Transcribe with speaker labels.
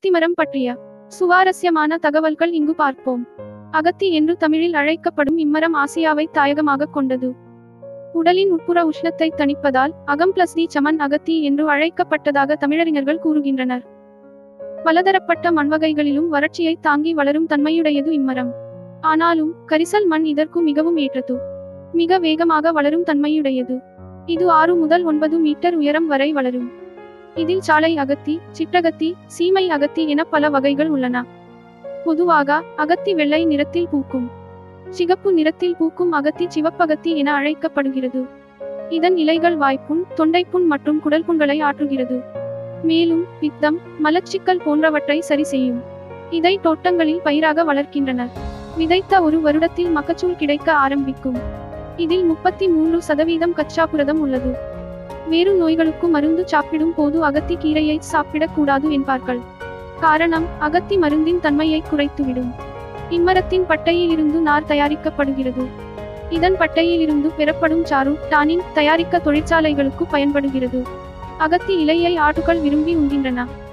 Speaker 1: அத்திமரம் பற்றிய சுவாரஸ்யமான தகவல்கள் இங்கு பார்ப்போம் அகத்தி என்று தமிழில் அழைக்கப்படும் இம்மரம் ஆசியாவை தாயகமாக கொண்டது உடலின் உட்புற உஷ்ணத்தை தணிப்பதால் அகம் பிளஸ் டி சமன் அகத்தி என்று அழைக்கப்பட்டதாக தமிழறிஞர்கள் கூறுகின்றனர் பலதரப்பட்ட மண்வகைகளிலும் வறட்சியை தாங்கி வளரும் தன்மையுடையது இம்மரம் ஆனாலும் கரிசல் மண் இதற்கு மிகவும் ஏற்றது மிக வேகமாக வளரும் தன்மையுடையது இது ஆறு முதல் ஒன்பது மீட்டர் உயரம் வரை வளரும் இதில் சாலை அகத்தி சிற்றகத்தி சீமை அகத்தி என பல வகைகள் உள்ளன பொதுவாக அகத்தி வெள்ளை நிறத்தில் பூக்கும் சிகப்பு நிறத்தில் பூக்கும் அகத்தி சிவப்பகத்தி என அழைக்கப்படுகிறது இதன் இலைகள் வாய்ப்புண் தொண்டைப்புண் மற்றும் குடல்புண்களை ஆற்றுகிறது மேலும் பித்தம் மலச்சிக்கல் போன்றவற்றை சரி செய்யும் இதை தோட்டங்களில் பயிராக வளர்க்கின்றனர் விதைத்த ஒரு வருடத்தில் மக்கச்சூல் கிடைக்க ஆரம்பிக்கும் இதில் முப்பத்தி மூன்று சதவீதம் கச்சா புரதம் உள்ளது வேறு நோய்களுக்கு மருந்து சாப்பிடும் போது அகத்தி கீரையை சாப்பிடக் கூடாது என்பார்கள் காரணம் அகத்தி மருந்தின் தன்மையை குறைத்துவிடும் இம்மரத்தின் பட்டையில் இருந்து நார் தயாரிக்கப்படுகிறது இதன் பட்டையில் இருந்து பெறப்படும் சாறு டானின் தயாரிக்க தொழிற்சாலைகளுக்கு பயன்படுகிறது அகத்தி இலையை ஆட்டுகள் விரும்பி உண்கின்றன